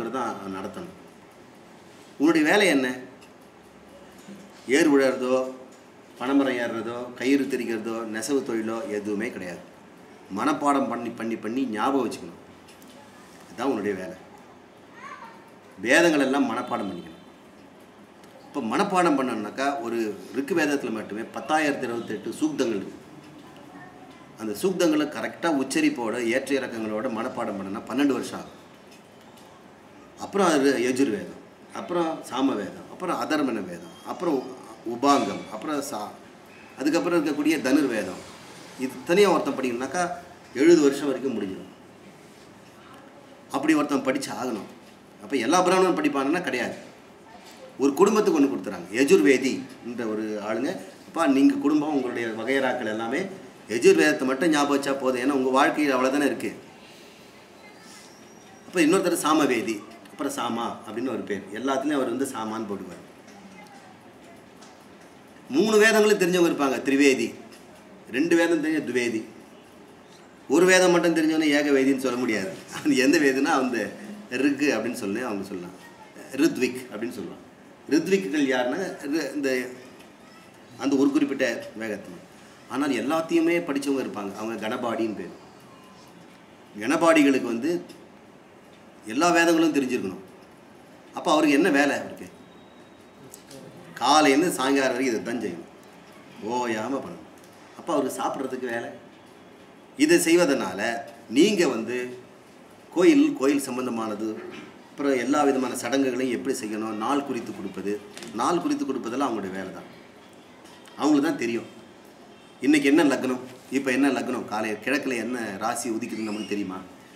வழிபாடு தான் நடத்தணும் உன்னுடைய வேலை என்ன ஏர் உழறதோ பனைமரம் ஏறுறதோ கயிறு திரிக்கிறதோ நெசவு தொழிலோ எதுவுமே கிடையாது மனப்பாடம் பண்ணி பண்ணி பண்ணி ஞாபகம் வச்சுக்கணும் இதுதான் உன்னுடைய வேலை வேதங்கள் எல்லாம் மனப்பாடம் பண்ணிக்கணும் இப்போ மனப்பாடம் பண்ணணும்னாக்கா ஒரு ரிக்கு வேதத்தில் மட்டுமே பத்தாயிரத்தி இருபத்தெட்டு சூக்தங்கள் இருக்கு அந்த சூக்தங்களை கரெக்டாக உச்சரிப்போட ஏற்ற இறக்கங்களோட மனப்பாடம் பண்ணனா பன்னெண்டு வருஷம் ஆகும் அப்புறம் அது யஜுர் வேதம் அப்புறம் சாம வேதம் அப்புறம் அதர்மன வேதம் அப்புறம் உபாங்கம் அப்புறம் சா அதுக்கப்புறம் இருக்கக்கூடிய தனுர் வேதம் இது தனியாக ஒருத்தன் படிக்கணும்னாக்கா எழுபது வருஷம் வரைக்கும் முடிஞ்சிடும் அப்படி ஒருத்தன் படித்து ஆகணும் அப்போ எல்லா பிராமணனும் படிப்பாங்கன்னா கிடையாது ஒரு குடும்பத்துக்கு ஒன்று கொடுத்துறாங்க யஜுர்வேதி என்ற ஒரு ஆளுங்க அப்பா நீங்கள் குடும்பம் உங்களுடைய வகையறாக்கள் எல்லாமே யஜுர்வேதத்தை மட்டும் ஞாபகம் வச்சா போதும் ஏன்னா உங்கள் வாழ்க்கையில் அவ்வளோதானே இருக்குது அப்போ இன்னொருத்தர் சாமவேதி அப்புறம் சாமா அப்படின்னு ஒரு பேர் எல்லாத்துலேயும் அவர் வந்து சாமான்னு போட்டுக்குவார் மூணு வேதங்களும் தெரிஞ்சவங்க இருப்பாங்க திரிவேதி ரெண்டு வேதம் தெரிஞ்ச துவேதி ஒரு வேதம் மட்டும் தெரிஞ்சவனே ஏக வேதின்னு சொல்ல முடியாது அது எந்த வேதுனா அந்த ரிக்கு அப்படின்னு சொல்லி அவங்க சொல்லலாம் ரித்விக் அப்படின்னு சொல்லலாம் ரித்விக்குகள் யாருன்னா ரி- இந்த அந்த ஒரு குறிப்பிட்ட வேகத்தில் ஆனால் எல்லாத்தையுமே படித்தவங்க இருப்பாங்க அவங்க கணபாடின்னு பேர் கணபாடிகளுக்கு வந்து எல்லா வேதங்களும் தெரிஞ்சிருக்கணும் அப்போ அவருக்கு என்ன வேலை அவருக்கு காலையிலேருந்து சாயங்காலம் வரைக்கும் இதை தான் செய்யணும் ஓயாமல் பண்ணணும் அப்போ அவருக்கு சாப்பிட்றதுக்கு வேலை இதை செய்வதனால நீங்கள் வந்து கோயில் கோயில் சம்பந்தமானது அப்புறம் எல்லா விதமான சடங்குகளையும் எப்படி செய்யணும் நாள் குறித்து கொடுப்பது நாள் குறித்து கொடுப்பதெல்லாம் அவங்களுடைய வேலை தான் அவங்களுக்கு தான் தெரியும் இன்றைக்கி என்ன லக்னம் இப்போ என்ன லக்னம் காலையில் கிழக்கில் என்ன ராசி உதிக்குதுன்னு நமக்கு தெரியுமா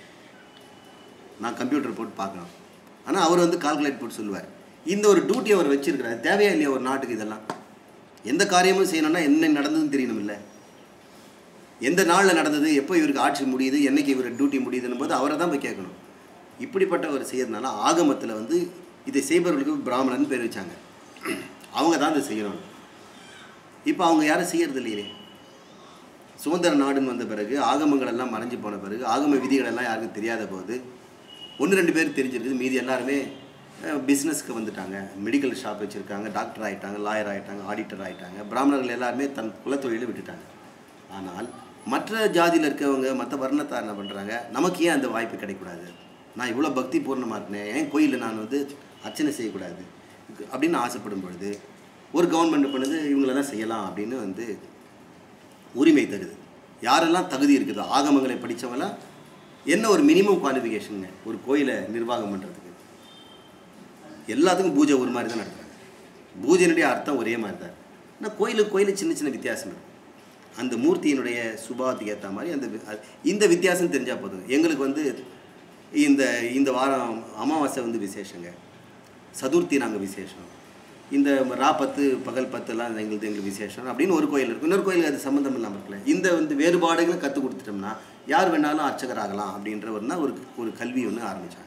நான் கம்ப்யூட்டர் போட்டு பார்க்கணும் ஆனால் அவர் வந்து கால்குலேட் போட்டு சொல்லுவார் இந்த ஒரு டியூட்டி அவர் வச்சிருக்கிறார் தேவையா இல்லையா ஒரு நாட்டுக்கு இதெல்லாம் எந்த காரியமும் செய்யணும்னா என்ன நடந்ததுன்னு தெரியணும் இல்லை எந்த நாளில் நடந்தது எப்போ இவருக்கு ஆட்சி முடியுது என்னைக்கு இவர் டியூட்டி முடியுதுன்னு போது அவரை தான் போய் கேட்கணும் இப்படிப்பட்ட ஒரு செய்யறதுனால ஆகமத்தில் வந்து இதை செய்பவர்களுக்கு பிராமணன் பேர் வச்சாங்க அவங்க தான் இதை செய்யணும் இப்போ அவங்க யாரும் செய்யறது இல்லையே சுதந்திர நாடுன்னு வந்த பிறகு ஆகமங்கள் எல்லாம் மறைஞ்சு போன பிறகு ஆகம விதிகள் எல்லாம் யாருக்கும் தெரியாத போது ஒன்று ரெண்டு பேர் தெரிஞ்சிருக்குது மீதி எல்லாருமே பிஸ்னஸ்க்கு வந்துட்டாங்க மெடிக்கல் ஷாப் வச்சுருக்காங்க டாக்டர் ஆகிட்டாங்க லாயர் ஆகிட்டாங்க ஆடிட்டர் ஆகிட்டாங்க பிராமணர்கள் எல்லாருமே தன் குலத்தொழிலை விட்டுட்டாங்க ஆனால் மற்ற ஜாதியில் இருக்கவங்க மற்ற வர்ணத்தார் என்ன பண்ணுறாங்க நமக்கு ஏன் அந்த வாய்ப்பு கிடைக்கக்கூடாது நான் இவ்வளோ பக்தி பூர்ணமாக இருக்கேன் ஏன் கோயிலில் நான் வந்து அர்ச்சனை செய்யக்கூடாது அப்படின்னு ஆசைப்படும் பொழுது ஒரு கவர்மெண்ட் பண்ணுது இவங்கள தான் செய்யலாம் அப்படின்னு வந்து உரிமை தருது யாரெல்லாம் தகுதி இருக்குதோ ஆகமங்களை படித்தவங்களாம் என்ன ஒரு மினிமம் குவாலிஃபிகேஷனுங்க ஒரு கோயிலை நிர்வாகம் பண்ணுறதுக்கு எல்லாத்துக்கும் பூஜை ஒரு மாதிரி தான் நடத்துகிறாங்க பூஜையினுடைய அர்த்தம் ஒரே மாதிரி தான் ஆனால் கோயிலுக்கு கோயிலுக்கு சின்ன சின்ன வித்தியாசம் இருக்கும் அந்த மூர்த்தியினுடைய சுபாவத்துக்கு ஏற்ற மாதிரி அந்த வி- அ- இந்த வித்தியாசம் தெரிஞ்சால் போதும் எங்களுக்கு வந்து இந்த இந்த வாரம் அமாவாசை வந்து விசேஷங்க சதுர்த்தி நாங்கள் விசேஷம் இந்த ரா பத்து பகல் பத்துலாம் எங்களுக்கு எங்களுக்கு விசேஷம் அப்படின்னு ஒரு கோயில் இருக்கும் இன்னொரு கோயிலுக்கு அது சம்மந்தம் இல்லாமல் இருக்கல இந்த வந்து வேறுபாடுகளை கற்றுக் கொடுத்துட்டோம்னா யார் வேணாலும் அர்ச்சகர் ஆகலாம் அப்படின்ற ஒரு நாள் ஒரு ஒரு கல்வி ஒன்று ஆரம்பித்தாங்க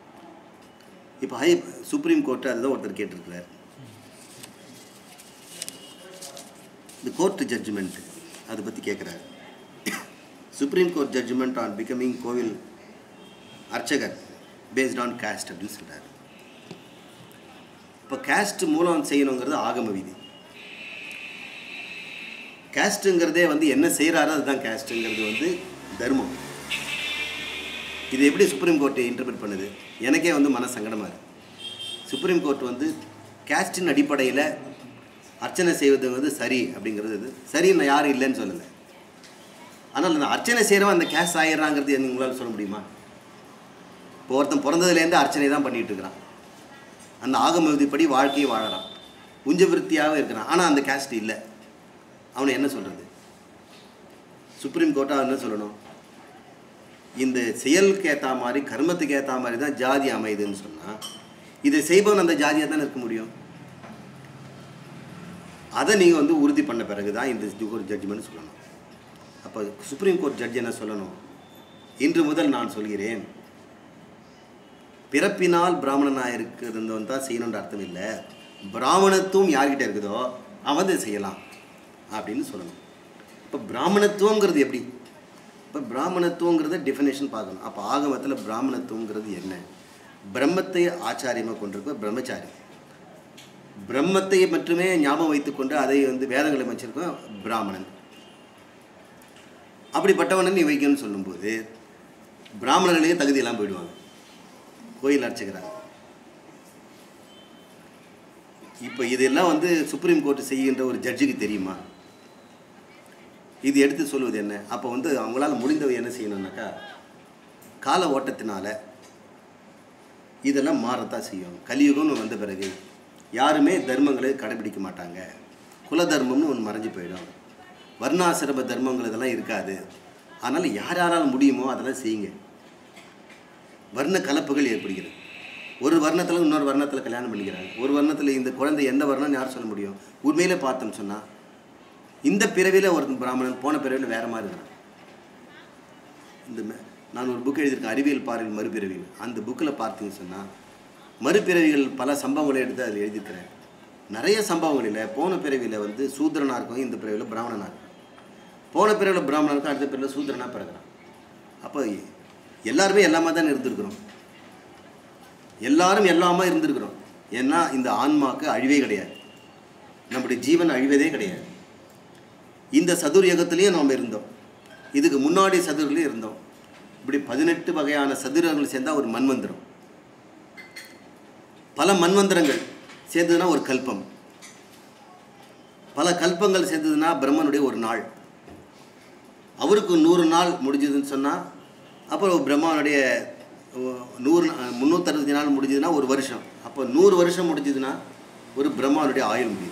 இப்போ ஹை சுப்ரீம் கோர்ட்டு அதுதான் ஒருத்தர் கேட்டிருக்கிறார் இந்த கோர்ட் ஜட்ஜ்மெண்ட் அதை பற்றி கேட்குறாரு supreme court judgement on becoming கோவில் அர்ச்சகர் பேஸ்ட் ஆன் caste அப்படின்னு சொல்கிறார் இப்போ caste மூலம் செய்யணுங்கிறது ஆகம விதி கேஸ்ட்டுங்கிறதே வந்து என்ன செய்கிறாரோ அதுதான் கேஸ்ட்டுங்கிறது வந்து தர்மம் இது எப்படி சுப்ரீம் கோர்ட் இன்டர்பிரட் பண்ணுது எனக்கே வந்து மன சங்கடமாக இருக்கு சுப்ரீம் கோர்ட் வந்து கேஸ்டின் அடிப்படையில் அர்ச்சனை செய்வது வந்து சரி அப்படிங்கிறது இது சரின்னு நான் யாரும் இல்லைன்னு சொல்லலை ஆனால் அந்த அர்ச்சனை செய்கிறவன் அந்த கேஸ்ட் ஆயிடுறாங்கிறது உங்களால் சொல்ல முடியுமா இப்போ ஒருத்தன் பிறந்ததுலேருந்து அர்ச்சனை தான் பண்ணிட்டு இருக்கிறான் அந்த ஆகம விதிப்படி வாழ்க்கையை வாழறான் உஞ்ச விருத்தியாகவே இருக்கிறான் ஆனால் அந்த கேஸ்ட் இல்லை அவனை என்ன சொல்கிறது சுப்ரீம் கோர்ட்டாக என்ன சொல்லணும் இந்த செயலுக்கு ஏற்ற மாதிரி கர்மத்துக்கு ஏற்ற மாதிரி தான் ஜாதி அமையுதுன்னு சொன்னால் இதை செய்பவன் அந்த ஜாதியாக தான் இருக்க முடியும் அதை நீங்கள் வந்து உறுதி பண்ண பிறகு தான் இந்த கோர்ட் ஜட்ஜ்மெண்ட் சொல்லணும் அப்போ சுப்ரீம் கோர்ட் ஜட்ஜ் என்ன சொல்லணும் இன்று முதல் நான் சொல்கிறேன் பிறப்பினால் பிராமணனாக இருக்கிறவன் தான் செய்யணுன்ற அர்த்தம் இல்லை பிராமணத்துவம் யார்கிட்ட இருக்குதோ அவன் அதை செய்யலாம் அப்படின்னு சொல்லணும் இப்போ பிராமணத்துவங்கிறது எப்படி இப்போ பிராமணத்துவங்கிறத டெஃபினேஷன் பார்க்கணும் அப்போ ஆகமத்தில் பிராமணத்துவங்கிறது என்ன பிரம்மத்தை ஆச்சாரியமாக கொண்டிருக்க பிரம்மச்சாரி பிரம்மத்தை மட்டுமே ஞாபகம் வைத்துக்கொண்டு அதை வந்து வேதங்களை வச்சிருக்கோம் பிராமணன் அப்படிப்பட்டவனை நீ வைக்கணும்னு சொல்லும்போது பிராமணர்களே தகுதியெல்லாம் போயிடுவாங்க கோயில் அர்ச்சகராக இப்போ இதெல்லாம் வந்து சுப்ரீம் கோர்ட் செய்கின்ற ஒரு ஜட்ஜுக்கு தெரியுமா இது எடுத்து சொல்வது என்ன அப்போ வந்து அவங்களால முடிந்தவை என்ன செய்யணும்னாக்கா கால ஓட்டத்தினால இதெல்லாம் மாறத்தான் செய்யும் கலியுகம்னு வந்த பிறகு யாருமே தர்மங்களை கடைபிடிக்க மாட்டாங்க குல தர்மம்னு ஒன்று மறைஞ்சு போயிடும் வர்ணாசிரம தர்மங்கள் இதெல்லாம் இருக்காது அதனால் யார் யாரால் முடியுமோ அதெல்லாம் செய்யுங்க வர்ண கலப்புகள் ஏற்படுகிறது ஒரு வர்ணத்தில் இன்னொரு வர்ணத்தில் கல்யாணம் பண்ணிக்கிறாங்க ஒரு வர்ணத்தில் இந்த குழந்தை எந்த வர்ணம்னு யார் சொல்ல முடியும் உண்மையிலே பார்த்தோம் சொன்னால் இந்த பிறவியில் ஒரு பிராமணன் போன பிறவியில் வேற மாதிரி இருக்கிறான் இந்த ம- நான் ஒரு புக் எழுதியிருக்கேன் அறிவியல் பார்வையில் மறுபிறவிகள் அந்த புக்கில் பார்த்தீங்கன்னு சொன்னால் மறுபிறவிகள் பல சம்பவங்களை எடுத்து அதில் எழுதியிருக்கிறேன் நிறைய சம்பவங்களில் போன பிறவியில் வந்து சூத்திரனாக இருக்கும் இந்த பிறவியில் பிராமணனாக இருக்கும் போன பிறவியில் பிராமணனாக இருக்கும் அடுத்த பிறவியில் சூத்திரனாக பிறகுறான் அப்போ எல்லாருமே எல்லாமே தான் இருந்திருக்கிறோம் எல்லாரும் எல்லாமே இருந்திருக்கிறோம் ஏன்னா இந்த ஆன்மாக்கு அழிவே கிடையாது நம்முடைய ஜீவன் அழிவதே கிடையாது இந்த சதுர்யுகத்திலையும் நாம் இருந்தோம் இதுக்கு முன்னாடி சதுரிலையும் இருந்தோம் இப்படி பதினெட்டு வகையான சதுரங்கள் சேர்ந்தா ஒரு மன்வந்திரம் பல மன்வந்திரங்கள் சேர்ந்ததுன்னா ஒரு கல்பம் பல கல்பங்கள் சேர்ந்ததுன்னா பிரம்மனுடைய ஒரு நாள் அவருக்கு நூறு நாள் முடிஞ்சதுன்னு சொன்னால் அப்புறம் பிரம்மாவுடைய அஹ், நூறு நா- முந்நூற்றறுபத்தி நாள் முடிஞ்சதுன்னா ஒரு வருஷம் அப்போ நூறு வருஷம் முடிஞ்சதுன்னா ஒரு பிரம்மாவுடைய ஆயுள் முடியுது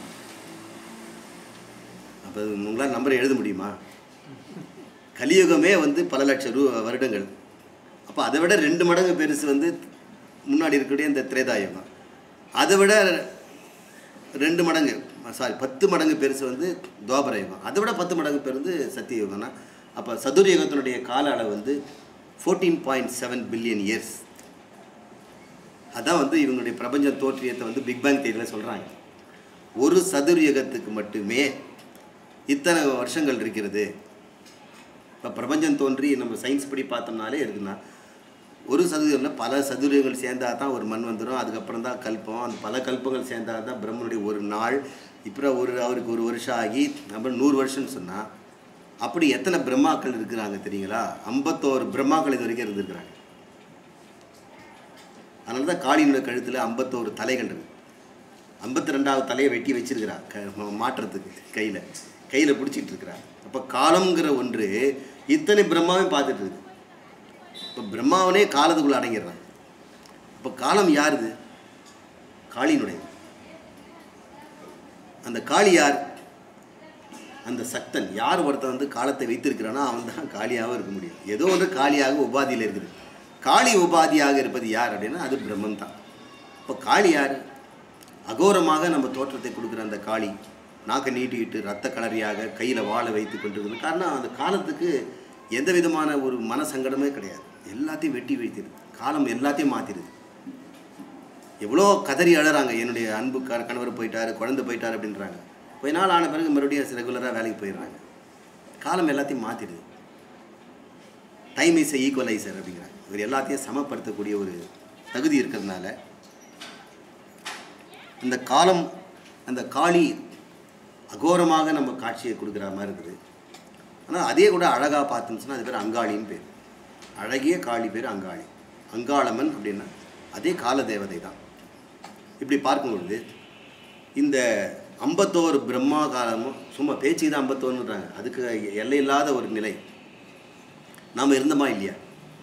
அப்போ உங்களால் நம்பரை எழுத முடியுமா கலியுகமே வந்து பல லட்சம் ரூ வருடங்கள் அப்போ அதை விட ரெண்டு மடங்கு பெருசு வந்து முன்னாடி இருக்கக்கூடிய இந்த திரேதாயுகம் அதை விட ரெண்டு மடங்கு சாரி பத்து மடங்கு பெருசு வந்து துவாபர யுகம் அதை விட பத்து மடங்கு பேர் வந்து சத்தியயுகம்னா அப்போ சதுர்யுகத்தினுடைய கால அளவு வந்து fourteen point seven billion years அதான் வந்து இவங்களுடைய பிரபஞ்ச தோற்றியத்தை வந்து பிக் பேங் தேதியில் சொல்கிறாங்க ஒரு சதுர்யுகத்துக்கு மட்டுமே இத்தனை வருஷங்கள் இருக்கிறது இப்போ பிரபஞ்சம் தோன்றி நம்ம சயின்ஸ் படி பார்த்தோம்னாலே இருக்குன்னா ஒரு சதுரத்தில் பல சதுரங்கள் சேர்ந்தா தான் ஒரு மண் வந்துடும் அதுக்கப்புறம் தான் கல்பம் அந்த பல கல்பங்கள் சேர்ந்தா தான் பிரம்மனுடைய ஒரு நாள் இப்போ ஒரு அவருக்கு ஒரு வருஷம் ஆகி அப்புறம் நூறு வருஷம்னு சொன்னால் அப்படி எத்தனை பிரம்மாக்கள் இருக்கிறாங்க தெரியுங்களா ஐம்பத்தோரு பிரம்மாக்கள் இது வரைக்கும் இருந்திருக்கிறாங்க அதனால தான் காளியினுடைய கழுத்தில் ஐம்பத்தோரு தலைகள் இருக்கு ஐம்பத்தி ரெண்டாவது தலையை வெட்டி வச்சிருக்கிறா க ம- மாற்றுறதுக்கு கையில் கையில் பிடிச்சிட்டு இருக்கிறா அப்போ காலம்ங்கிற ஒன்று இத்தனை பிரம்மாவையும் பார்த்துட்டு இருக்கு இப்போ பிரம்மாவனே காலத்துக்குள்ள அடங்கிடுறான் இப்போ காலம் யாருது காளியினுடைய அந்த காளி யார் அந்த சக்தன் யார் ஒருத்தன் வந்து காலத்தை வைத்திருக்கிறானோ அவன் தான் காளியாகவும் இருக்க முடியும் ஏதோ ஒன்று காளியாக உபாதியில் இருக்குது காளி உபாதியாக இருப்பது யார் அப்படின்னா அது பிரம்மன் தான் இப்போ காளி யார் அகோரமாக நம்ம தோற்றத்தை கொடுக்குற அந்த காளி நாக்கை நீட்டிக்கிட்டு ரத்த கலரியாக கையில் வாழை வைத்து கொண்டிருக்கிறது காரணம் அந்த காலத்துக்கு எந்த விதமான ஒரு மன சங்கடமே கிடையாது எல்லாத்தையும் வெட்டி வைத்திருது காலம் எல்லாத்தையும் மாற்றிடுது எவ்வளோ கதறி அழறாங்க என்னுடைய அன்பு க- கணவர் போயிட்டாரு குழந்தை போயிட்டாரு அப்படின்றாங்க கொஞ்ச நாள் ஆன பிறகு மறுபடியும் ரெகுலராக வேலைக்கு போயிடுறாங்க காலம் எல்லாத்தையும் மாற்றிடுது டைம் இஸ் ஈக்குவலைசர் அப்படிங்கிறாங்க இவர் எல்லாத்தையும் சமப்படுத்தக்கூடிய ஒரு தகுதி இருக்கிறதுனால இந்த காலம் அந்த காளி அகோரமாக நம்ம காட்சியை கொடுக்குற மாதிரி இருக்குது ஆனால் அதே கூட அழகாக பார்த்தோம்னு சொன்னால் அது பேர் அங்காளின்னு பேர் அழகிய காளி பேர் அங்காளி அங்காளம்மன் அப்படின்னா அதே கால தேவதை தான் இப்படி பார்க்கும்பொழுது இந்த ஐம்பத்தோரு பிரம்மா காலமும் சும்மா பேச்சுக்கு தான் ஐம்பத்தோன்னுறாங்க அதுக்கு எல்லை இல்லாத ஒரு நிலை நாம் இருந்தோமா இல்லையா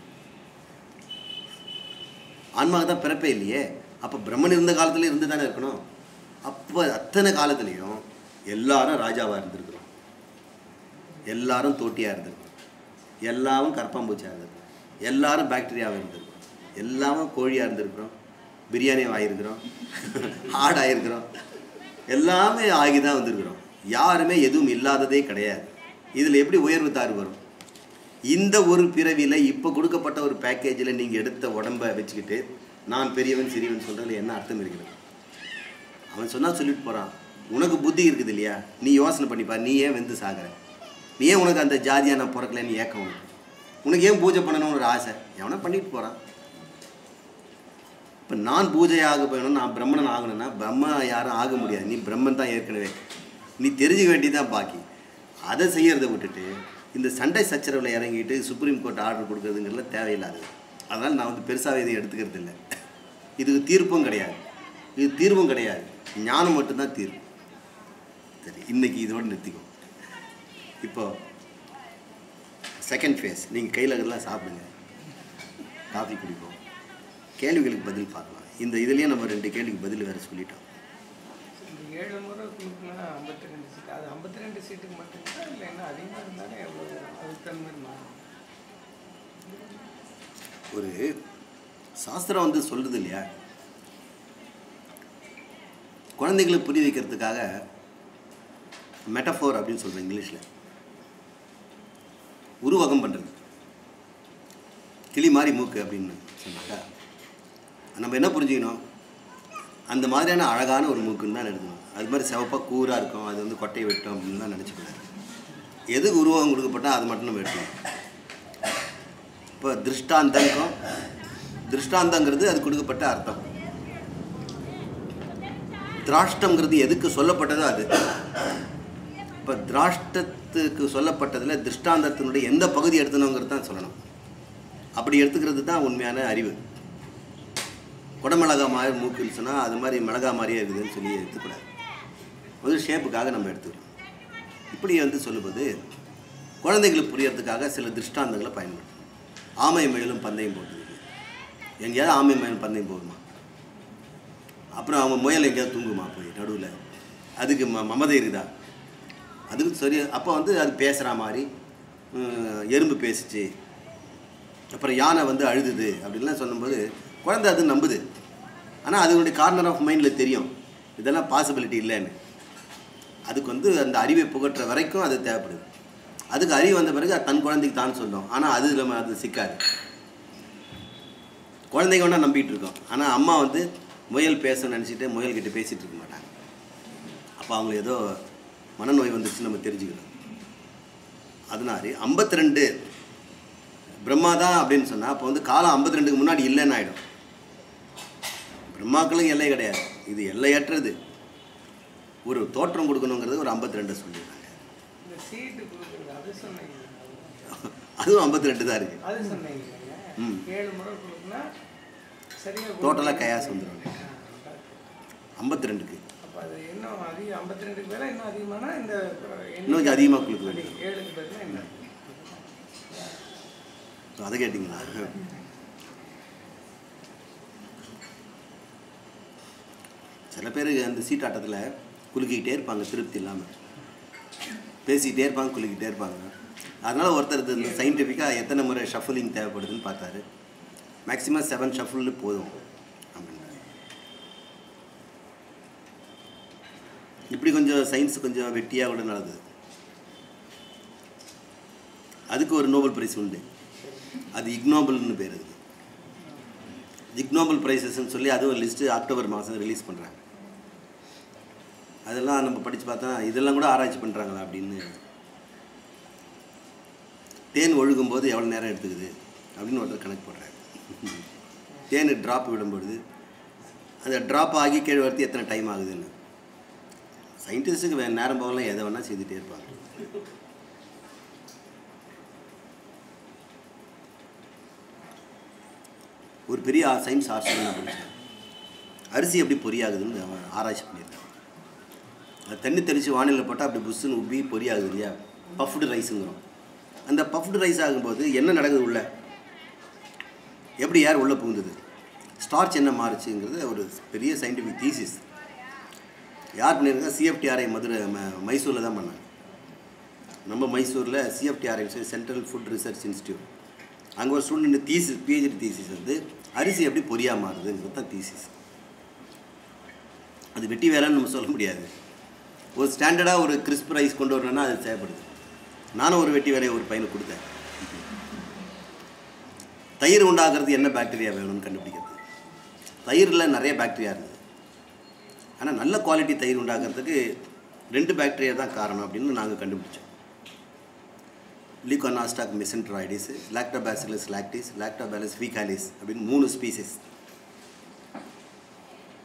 ஆன்மாவுக்கு தான் பிறப்பே இல்லையே அப்போ பிரம்மன் இருந்த காலத்துல இருந்து தானே இருக்கணும் அப்போ அத்தனை காலத்துலேயும் எல்லாரும் ராஜாவாக இருந்திருக்கிறோம் எல்லாரும் தோட்டியாக இருந்திருக்கிறோம் எல்லாரும் கற்பாம்பூச்சியாக இருந்திருக்கிறோம் எல்லாரும் பாக்டீரியாவாக இருந்திருக்கிறோம் எல்லாரும் கோழியாக இருந்திருக்கிறோம் பிரியாணி ஆகிருக்கிறோம் ஆடு ஆகிருக்கிறோம் எல்லாமே ஆகி தான் வந்திருக்கிறோம் யாருமே எதுவும் இல்லாததே கிடையாது இதில் எப்படி உயர்வு தாழ்வு வரும் இந்த ஒரு பிறவியில் இப்போ கொடுக்கப்பட்ட ஒரு பேக்கேஜில் நீங்கள் எடுத்த உடம்பை வச்சுக்கிட்டு நான் பெரியவன் சிறியவன் சொல்கிறதுல என்ன அர்த்தம் இருக்கிறது அவன் சொன்னால் சொல்லிட்டு போகிறான் உனக்கு புத்தி இருக்குது இல்லையா நீ யோசனை பண்ணிப்பா நீ ஏன் வெந்து சாகுற நீ ஏன் உனக்கு அந்த ஜாதியாக நான் பிறக்கலன்னு ஏக்கம் உனக்கு உனக்கு ஏன் பூஜை பண்ணணும்னு ஒரு ஆசை எவனா பண்ணிட்டு போகிறான் இப்போ நான் பூஜை ஆக போயணும் நான் பிரம்மணன் ஆகணும்னா பிரம்மா யாரும் ஆக முடியாது நீ பிரம்மன் தான் ஏற்கனவே நீ தெரிஞ்சுக்க வேண்டியதுதான் பாக்கி அதை செய்யறதை விட்டுட்டு இந்த சண்டை சச்சரவில் இறங்கிட்டு சுப்ரீம் கோர்ட் ஆர்டர் கொடுக்குறதுங்கிறதுல தேவையில்லாது அதனால் நான் வந்து பெருசாக இதை எடுத்துக்கிறது இல்லை இதுக்கு தீர்ப்பும் கிடையாது இது தீர்வும் கிடையாது ஞானம் மட்டும்தான் தீர்வு சரி இன்னைக்கு இதோடு நிறுத்திக்கும் இப்போ செகண்ட் ஃபேஸ் நீங்கள் கையில் இதெல்லாம் சாப்பிடுங்க காஃபி குடிப்போம் கேள்விகளுக்கு பதில் பார்க்கலாம் இந்த இதுலேயே நம்ம ரெண்டு கேள்விக்கு பதில் வேறு சொல்லிட்டோம் இந்த ஏழு முறை கொடுக்கணும்னா ஐம்பத்தி ரெண்டு சீட்டு அது ஐம்பத்தி ரெண்டு சீட்டுக்கு மட்டும்தான் இல்லை என்ன அதிகமாக இருந்தாலும் எவ்வளோ அதுக்கு தகுந்த மாதிரி மாறும் ஒரு சாஸ்திரம் வந்து சொல்லுது இல்லையா குழந்தைகளை புரிய வைக்கிறதுக்காக மெட்டஃபோர் அப்படின்னு சொல்கிறேன் இங்கிலீஷில் உருவகம் பண்ணுறது கிளி மாதிரி மூக்கு அப்படின்னு சொன்னாக்கா நம்ம என்ன புரிஞ்சுக்கணும் அந்த மாதிரியான அழகான ஒரு மூக்குன்னு தான் எடுக்கணும் அது மாதிரி சிவப்பாக கூராக இருக்கும் அது வந்து கொட்டையை வெட்டும் அப்படின்னு தான் நினச்சிக்கூடாது எதுக்கு உருவகம் கொடுக்கப்பட்டால் அது மட்டும் நம்ம எடுக்கணும் இப்போ திருஷ்டாந்தங்கம் திருஷ்டாந்தங்கிறது அது கொடுக்கப்பட்ட அர்த்தம் திராஷ்டங்கிறது எதுக்கு சொல்லப்பட்டதோ அது இப்போ திராஷ்டத்துக்கு சொல்லப்பட்டதில் திருஷ்டாந்தத்தினுடைய எந்த பகுதி எடுத்தணுங்கிறது தான் சொல்லணும் அப்படி எடுத்துக்கிறது தான் உண்மையான அறிவு குடமிளகா மாதிரி மூக்குன்னு சொன்னால் அது மாதிரி மிளகா மாதிரியே இருக்குதுன்னு சொல்லி எடுத்துக்கூடாது ஒரு ஷேப்புக்காக நம்ம எடுத்துக்கிறோம் இப்படி வந்து சொல்லும்போது குழந்தைகளுக்கு புரியறதுக்காக சில திருஷ்டாந்தங்களை பயன்படுத்தணும் ஆமை மயிலும் பந்தயம் போட்டுருக்கு எங்கேயாவது ஆமை மயிலும் பந்தயம் போகுமா அப்புறம் அவன் முயல் எங்கேயாவது தூங்குமா போய் நடுவில் அதுக்கு ம மமதை இருக்குதா அதுக்கு சரி அப்போ வந்து அது பேசுகிற மாதிரி உம், எறும்பு பேசுச்சு அப்புறம் யானை வந்து அழுதுது அப்படின்லாம் சொல்லும்போது குழந்தை அது நம்புது ஆனால் அதனுடைய கார்னர் ஆஃப் மைண்டில் தெரியும் இதெல்லாம் பாசிபிலிட்டி இல்லைன்னு அதுக்கு வந்து அந்த அறிவை புகட்டுற வரைக்கும் அது தேவைப்படுது அதுக்கு அறிவு வந்த பிறகு அது தன் குழந்தைக்கு தான் சொல்லும் ஆனால் அது நம்ம அது சிக்காது குழந்தைங்க வேணால் நம்பிட்டு இருக்கோம் ஆனால் அம்மா வந்து முயல் பேசணும்னு நினச்சிட்டு முயல்கிட்ட பேசிகிட்டு இருக்க மாட்டாங்க அப்போ அவங்களுக்கு ஏதோ மனநோய் வந்துருச்சுன்னு நம்ம தெரிஞ்சுக்கணும் அதனால ஐம்பத்தி ரெண்டு பிரம்மா தான் அப்படின்னு சொன்னால் அப்போ வந்து காலம் ஐம்பத்தி ரெண்டுக்கு முன்னாடி இல்லைன்னு ஆகிடும் பிரம்மாக்களும் எல்லை கிடையாது இது எல்லையற்றது ஒரு தோற்றம் கொடுக்கணுங்கிறது ஒரு ஐம்பத்தி ரெண்டை சொல்லிடுறாங்க இந்த சீட்டு கொடுக்குறது அது சொன்னீங்க அதுவும் ஐம்பத்தி ரெண்டு தான் இருக்குது அது சொன்னீங்க ம். ஏழு முறை கொடுக்குனா சரியாக டோட்டலாக கையாசு வந்துடும் ஐம்பத்தி ரெண்டுக்கு அப்போ அது இன்னும் அதிகம் ஐம்பத்தி ரெண்டுக்கு மேலே இன்னும் அதிகமானா இந்த இன்னும் கொஞ்சம் அதிகமாக கொடுக்க அடி, வேண்டும் ஏழுக்கு பதிலாக என்ன அதை கேட்டிங்களா சில பேர் அந்த சீட்டாட்டத்தில் குலுக்கிக்கிட்டே இருப்பாங்க திருப்தி இல்லாமல் பேசிக்கிட்டே இருப்பாங்க குலுக்கிட்டே இருப்பாங்க அதனால் ஒருத்தர் இது இந்த சயின்டிஃபிக்காக எத்தனை முறை ஷஃபலிங் தேவைப்படுதுன்னு பார்த்தாரு மேக்ஸிமம் செவன் ஷஃபுல் போதும் அப்படின்னாரு இப்படி கொஞ்சம் சயின்ஸ் கொஞ்சம் வெட்டியாக கூட நடந்தது அதுக்கு ஒரு நோபல் பிரைஸ் உண்டு அது இக்னோபல்னு பேர் இருக்குது இக்னோபல் ப்ரைஸஸ்ன்னு சொல்லி அதுவும் லிஸ்ட்டு அக்டோபர் மாதம் ரிலீஸ் பண்ணுறாங்க அதெல்லாம் நம்ம படித்து பார்த்தா இதெல்லாம் கூட ஆராய்ச்சி பண்ணுறாங்களா அப்படின்னு தேன் ஒழுகும்போது எவ்வளோ நேரம் எடுத்துக்குது அப்படின்னு ஒருத்தர் கணக்கு போடுறாரு தேன் ட்ராப் விடும்பொழுது அந்த ட்ராப் ஆகி கீழே வரது எத்தனை டைம் ஆகுதுன்னு சயின்டிஸ்ட்டுக்கு வே நேரம் போகலாம் எதை வேணால் செய்துட்டே இருப்பாங்க ஒரு பெரிய சயின்ஸ் ஆர்ட்ஸ் நான் படித்தேன் அரிசி எப்படி பொரியாகுதுன்னு அவன் ஆராய்ச்சி பண்ணியிருக்கான் அது தண்ணி தெளித்து வானிலை போட்டால் அப்படி புஷ்ஷுன்னு உப்பி பொரியாகுது இல்லையா பஃப்டு ரைஸுங்கிறோம் அந்த பஃப்டு ரைஸ் ஆகும்போது என்ன நடக்குது உள்ள எப்படி யார் உள்ளே புகுந்தது ஸ்டார்ச் என்ன மாறுச்சுங்கிறது ஒரு பெரிய சயின்டிஃபிக் தீசிஸ் யார் பண்ணியிருக்கா சிஎஃப்டிஆர்ஐ மதுரை ம- மைசூரில் தான் பண்ணாங்க நம்ம மைசூரில் CFTRI central food research institute அங்கே ஒரு ஸ்டூடெண்ட் தீசிஸ் பிஹெச்டி தீசிஸ் வந்து அரிசி எப்படி பொரியா மாறுதுங்கிறது தான் தீசிஸ் அது வெட்டி வேலைன்னு நம்ம சொல்ல முடியாது ஒரு ஸ்டாண்டர்டாக ஒரு கிறிஸ்ப் ரைஸ் கொண்டு வரணும்னா அது தேவைப்படுது நானும் ஒரு வெட்டி வேலையை ஒரு பையனுக்கு கொடுத்தேன் தயிர் உண்டாகிறது என்ன பாக்டீரியா வேணும்னு கண்டுபிடிக்கிறது தயிரில் நிறைய பாக்டீரியா இருந்தது ஆனால் நல்ல குவாலிட்டி தயிர் உண்டாக்குறதுக்கு ரெண்டு பாக்டீரியா தான் காரணம் அப்படின்னு நாங்கள் கண்டுபிடிச்சோம் லீகோனாஸ்டாக் மெசன்ட்ராய்டிஸ் லாக்டோபாசிலஸ் லாக்டிஸ் லாக்டோபாலஸ் ஃபீகாலிஸ் அப்படின்னு மூணு ஸ்பீசிஸ்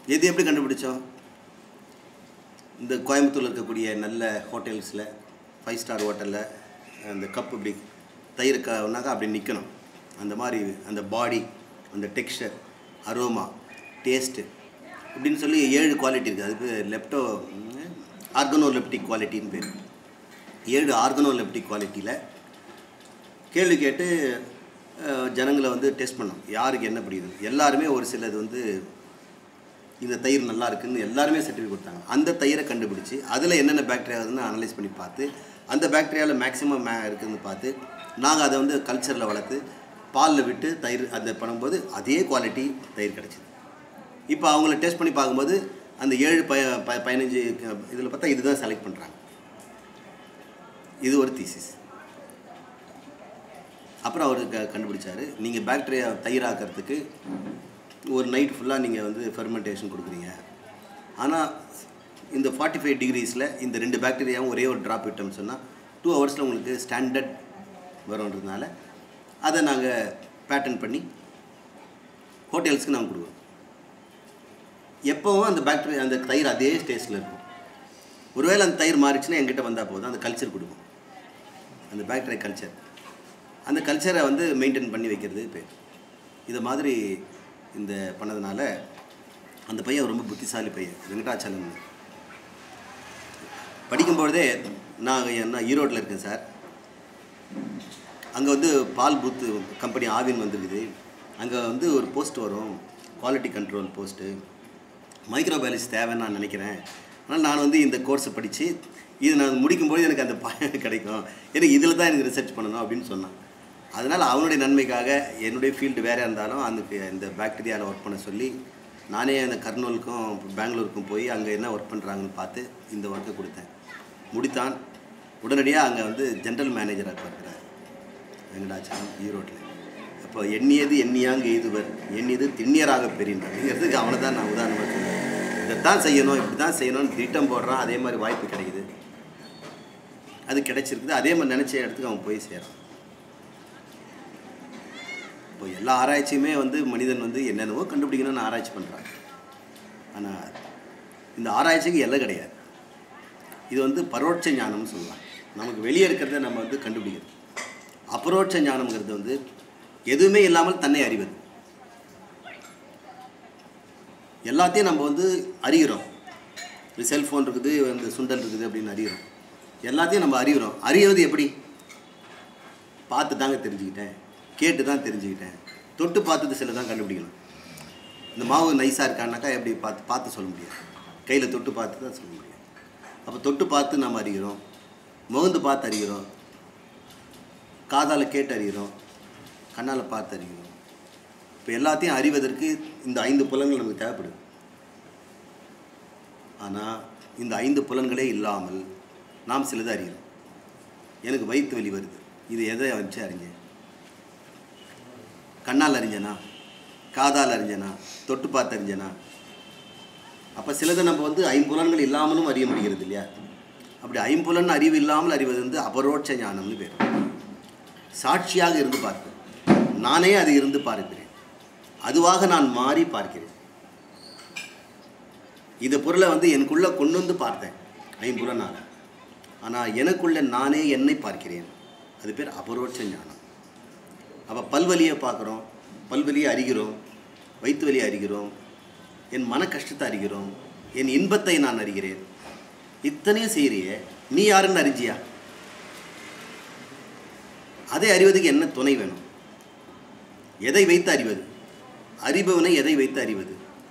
எது எப்படி கண்டுபிடிச்சோம் இந்த கோயம்புத்தூரில் இருக்கக்கூடிய நல்ல ஹோட்டல்ஸில் ஃபைவ் ஸ்டார் ஹோட்டலில் அந்த கப் இப்படி தயிர் கனாக்கா அப்படி நிற்கணும் அந்த மாதிரி அந்த பாடி அந்த டெக்ஸ்டர் அரோமா டேஸ்ட்டு இப்படின்னு சொல்லி ஏழு குவாலிட்டி இருக்குது அதுக்கு லெப்டோ ஆர்கனோலெப்டிக் குவாலிட்டின்னு பேர் ஏழு ஆர்கனோலெப்டிக் குவாலிட்டியில் கேள்வி கேட்டு அஹ், ஜனங்களை வந்து டெஸ்ட் பண்ணோம் யாருக்கு என்ன பிடிக்குது எல்லாருமே ஒரு சிலது வந்து இந்த தயிர் நல்லா இருக்குன்னு எல்லாருமே சர்டிஃபிகேட் கொடுத்தாங்க அந்த தயிரை கண்டுபிடிச்சி அதில் என்னென்ன பாக்டீரியா இருக்குன்னு அனலைஸ் பண்ணி பார்த்து அந்த பாக்டீரியாவில் மேக்ஸிமம் மே இருக்குதுன்னு பார்த்து நாங்கள் அதை வந்து கல்ச்சரில் வளர்த்து பாலில் விட்டு தயிர் அதை பண்ணும்போது அதே குவாலிட்டி தயிர் கிடச்சிது இப்போ அவங்கள டெஸ்ட் பண்ணி பார்க்கும்போது அந்த ஏழு ப ப- பதினஞ்சு இதில் பார்த்தா இதுதான் செலக்ட் பண்ணுறாங்க இது ஒரு தீசிஸ் அப்புறம் அவர் க கண்டுபிடிச்சாரு நீங்கள் பாக்டீரியா தயிராக்கிறதுக்கு ஒரு நைட் ஃபுல்லாக நீங்கள் வந்து ஃபெர்மெண்டேஷன் கொடுக்குறீங்க ஆனால் இந்த ஃபார்ட்டி ஃபைவ் டிகிரிஸில் இந்த ரெண்டு பாக்டீரியாவும் ஒரே ஒரு ட்ராப் விட்டோம்னு சொன்னால் டூ ஹவர்ஸில் உங்களுக்கு ஸ்டாண்டர்ட் வரும்ன்றதுனால அதை நாங்கள் பேட்டர்ன் பண்ணி ஹோட்டல்ஸ்க்கு நாங்கள் கொடுக்குறோம் எப்போவும் அந்த பாக்டீரியா அந்த தயிர் அதே ஸ்டேஜில் இருக்கும் ஒருவேளை அந்த தயிர் மாறிச்சுன்னா எங்கிட்ட வந்தால் போதும் அந்த கல்ச்சர் கொடுக்கும் அந்த பாக்டீரியா கல்ச்சர் அந்த கல்ச்சரை வந்து மெயின்டைன் பண்ணி வைக்கிறது பேர் இது மாதிரி இந்த பண்ணதுனால அந்த பையன் ரொம்ப புத்திசாலி பையன் வெங்கடாச்சலம் படிக்கும்பொழுதே நான் என்ன ஈரோட்டில் இருக்கேன் சார் அங்கே வந்து பால் பூத்து கம்பெனி ஆவின் வந்துருக்குது அங்கே வந்து ஒரு போஸ்ட் வரும் குவாலிட்டி கண்ட்ரோல் போஸ்ட்டு மைக்ரோபயாலஜி தேவைன்னு நான் நினைக்கிறேன் ஆனால் நான் வந்து இந்த கோர்ஸை படித்து இது நான் முடிக்கும்போது எனக்கு அந்த பயன் கிடைக்கும் எனக்கு இதில் தான் எனக்கு ரிசர்ச் பண்ணணும் அப்படின்னு சொன்னான் அதனால் அவனுடைய நன்மைக்காக என்னுடைய ஃபீல்டு வேறு இருந்தாலும் அந்த இந்த பாக்டீரியாவில் ஒர்க் பண்ண சொல்லி நானே அந்த கர்னூலுக்கும் பெங்களூருக்கும் போய் அங்கே என்ன ஒர்க் பண்ணுறாங்கன்னு பார்த்து இந்த ஒர்க்கை கொடுத்தேன் முடித்தான் உடனடியாக அங்கே வந்து ஜென்ரல் மேனேஜராக பார்க்குறார் வெங்கடாச்சலம் ஈரோட்டில் அப்போ எண்ணியது எண்ணியாங்க எய்துவர் எண்ணியது திண்ணியராக பெரியன்றதுக்கு அவனை தான் நான் உதாரணமாக சொல்லுவேன் இதைத்தான் செய்யணும் இப்படி தான் செய்யணும்னு திட்டம் போடுறான் அதே மாதிரி வாய்ப்பு கிடைக்குது அது கிடைச்சிருக்குது அதே மாதிரி நினச்ச இடத்துக்கு அவன் போய் சேரான் இப்போ எல்லா ஆராய்ச்சியுமே வந்து மனிதன் வந்து என்னென்னவோ கண்டுபிடிக்கணும்னு ஆராய்ச்சி பண்ணுறான் ஆனால் இந்த ஆராய்ச்சிக்கு எல்லை கிடையாது இது வந்து பரோட்ச ஞானம்னு சொல்லலாம் நமக்கு வெளியே இருக்கிறத நம்ம வந்து கண்டுபிடிக்கிறது அபரோட்ச ஞானம்ங்கிறது வந்து எதுவுமே இல்லாமல் தன்னை அறிவது எல்லாத்தையும் நம்ம வந்து அறிகிறோம் ஒரு செல்ஃபோன் இருக்குது இந்த சுண்டல் இருக்குது அப்படின்னு அறிகிறோம் எல்லாத்தையும் நம்ம அறிகிறோம் அறிவது எப்படி பார்த்து தாங்க தெரிஞ்சுக்கிட்டேன் கேட்டு தான் தெரிஞ்சுக்கிட்டேன் தொட்டு பார்த்தது சில தான் கண்டுபிடிக்கணும் இந்த மாவு நைஸாக இருக்கான்னாக்கா எப்படி பார்த்து பார்த்து சொல்ல முடியாது கையில் தொட்டு பார்த்து தான் சொல்ல முடியும் அப்போ தொட்டு பார்த்து நம்ம அறிகிறோம் முகந்து பார்த்து அறிகிறோம் காதால் கேட்டு அறிகிறோம் கண்ணால் பார்த்து அறிகிறோம் இப்போ எல்லாத்தையும் அறிவதற்கு இந்த ஐந்து புலன்கள் நமக்கு தேவைப்படுது ஆனால் இந்த ஐந்து புலன்களே இல்லாமல் நாம் சிலது அறிகிறோம் எனக்கு வயிற்று வலி வருது இது எதை வச்சு அறிஞ்சேன் கண்ணால் அறிஞ்சனா காதால் அறிஞ்சனா தொட்டு பார்த்து அறிஞ்சனா அப்போ சிலதை நம்ம வந்து ஐம்புலன்கள் இல்லாமலும் அறிய முடிகிறது இல்லையா அப்படி ஐம்புலன் அறிவு இல்லாமல் அறிவது வந்து அபரோட்ச ஞானம்னு பேர் சாட்சியாக இருந்து பார்ப்பேன் நானே அது இருந்து பார்க்கிறேன் அதுவாக நான் மாறி பார்க்கிறேன் இந்த பொருளை வந்து எனக்குள்ளே கொண்டு வந்து பார்த்தேன் ஐம்புலனால் ஆனால் எனக்குள்ள நானே என்னை பார்க்கிறேன் அது பேர் அபரோட்ச ஞானம் அப்போ பல்வலியை பார்க்குறோம் பல்வலியை அறிகிறோம் வயிற்று வலியை அறிகிறோம் என் மன கஷ்டத்தை அறிகிறோம் என் இன்பத்தை நான் அறிகிறேன் இத்தனையும் செய்கிறியே நீ யாருன்னு அறிஞ்சியா அதை அறிவதுக்கு என்ன துணை வேணும் எதை வைத்து அறிவது அறிபவனை எதை வைத்து அறிவது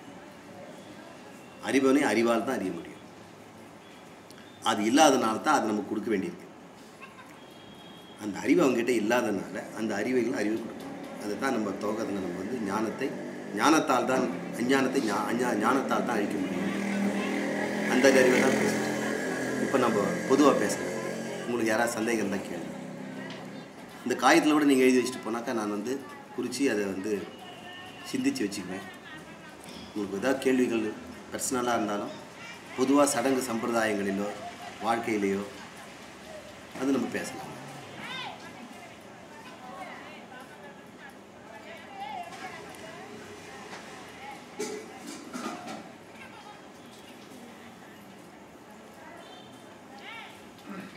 அறிபவனை அறிவால் தான் அறிய முடியும் அது இல்லாதனால தான் அதை நமக்கு கொடுக்க வேண்டியிருக்கு அந்த அறிவு அவங்ககிட்ட இல்லாதனால அந்த அறிவைகள் அறிவு கொடுக்கணும் அதை தான் நம்ம துவக்கத்தில் நம்ம வந்து ஞானத்தை ஞானத்தால் தான் அஞ்ஞானத்தை ஞா அஞ்ஞா ஞானத்தால் தான் அழிக்க முடியும் அந்த அறிவை தான் பேசுகிறோம் இப்போ நம்ம பொதுவாக பேசுகிறோம் உங்களுக்கு யாராவது சந்தேகம் இருந்தால் கேளுங்க இந்த காகிதத்தில் கூட நீங்கள் எழுதி வச்சுட்டு போனாக்கா நான் வந்து குறித்து அதை வந்து சிந்திச்சு வச்சுக்குவேன் உங்களுக்கு ஏதாவது கேள்விகள் பர்சனலாக இருந்தாலும் பொதுவாக சடங்கு சம்பிரதாயங்களிலோ வாழ்க்கையிலேயோ அது நம்ம பேசலாம் ம்